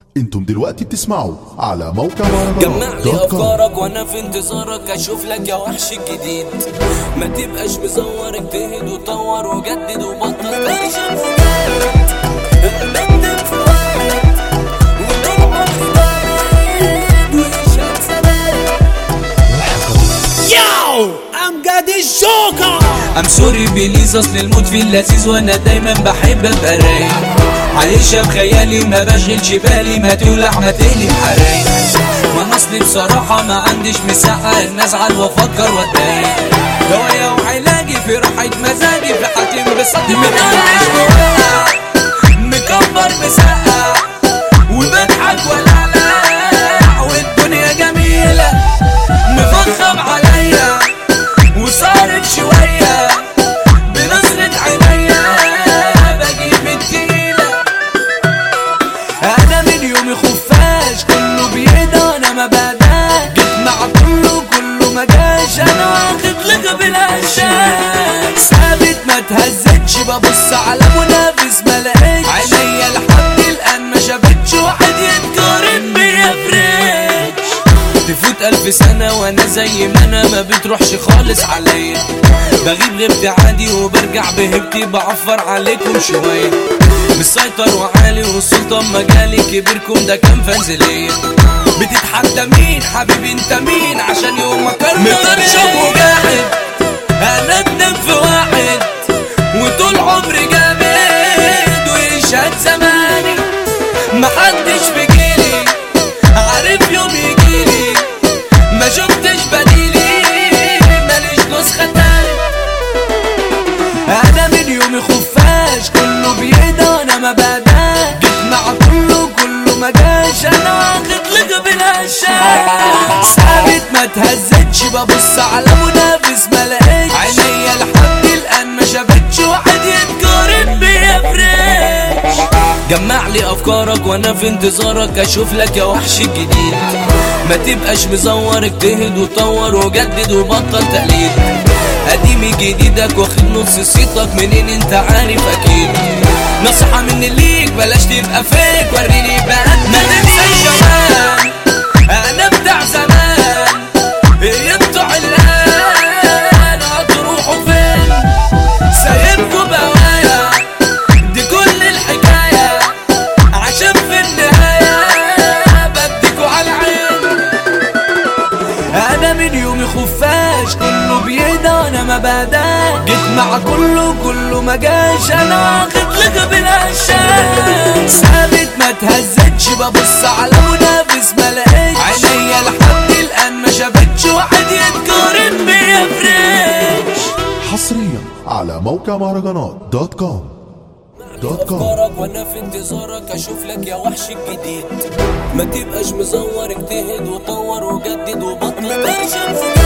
انتم دلوقتي بتسمعوا على موقع جمع مهرجانات لي دوت كوم. افكارك وانا في انتظارك اشوف لك يا وحش الجديد ما تبقاش مزور اجتهد وطور وجدد وبطل تعيش المجال. بندم في وقت ودور جديد وإيشك زمان. ياو امجد الجوكر ام سوري بليز اصل الموت في اللذيذ وانا دايما بحب ابقى رايق عايشة بخيالي ما بشغلش بالي ما تولع ما تقلب حرايق وانا اصلي بصراحة ما عنديش مساحة ان ازعل وافكر واتضايق هوايا وعلاجي في راحة مزاجي في حالتي انبساطي من عنديش موقع مكبر مسقع وبضحك ولا لا والدنيا جميلة مفخم عليا وصارف شوية بنظرة عينيا بجيب التقيلة أنا من يومي خفاش كله بيدا أنا ما بداش جيت مع كله كله ما جاش أنا واخد لقب بالهشاش ثابت ما تهزتش ببص على منافس ما لقيتش عينيا لحد الآن ما شافتش واحد يتقارن بيا فريش تفوت ألف سنة وأنا زي ما أنا ما بتروحش خالص عليا بغيب غيبتي عادي وبرجع بهبتي بعفر عليكم شوية مسيطر وعالي والسلطان مجالي كبيركم ده كان فانز ليا بتتحدى مين حبيبي انت مين عشان يوم ما كان مطرشم وجاحد انا اتنم في واحد وطول عمري جامد ويشهد زماني محدش في جيلي عارف يوم يجيلي ما شفتش بديلي ماليش نسخة تاني انا من يومي خفاش كله بيدا انا ما بداش جيت مع كله كله ما جاش انا واخد لقب الهشاش ثابت ما تهزتش ببص على منافس ما لقيتش عينيا لحد الان ما شافتش واحد يتقارن بيا فريش جمع لي افكارك وانا في انتظارك اشوف لك يا وحش الجديد ما تبقاش مزور اجتهد وطور وجدد وبطل تقليد قديمي جديدك واخد نص صيتك منين انت عارف اكيد نصيحة مني ليك بلاش تبقى فيك وريني بقى ما تنساش زمان انا بتاع زمان انتوا علان هتروحوا فين سايبكوا بوايا دي كل الحكاية عشان في النهاية بديكوا على عين انا من يومي خفاش كله بيدا انا ما بداش جيت مع كله كله ما جاش انا واخد لقب الهشاش ثابت ما تهزتش ببص على منافس ما لقيتش عينيا لحد الان ما شافتش واحد يتقارن بيا فريش حصريا على موقع مهرجانات دوت كوم دوت كوم افكارك وانا في انتظارك اشوف لك يا وحش الجديد ما تبقاش مزور اجتهد وطور وجدد وبطل تعيش المجال.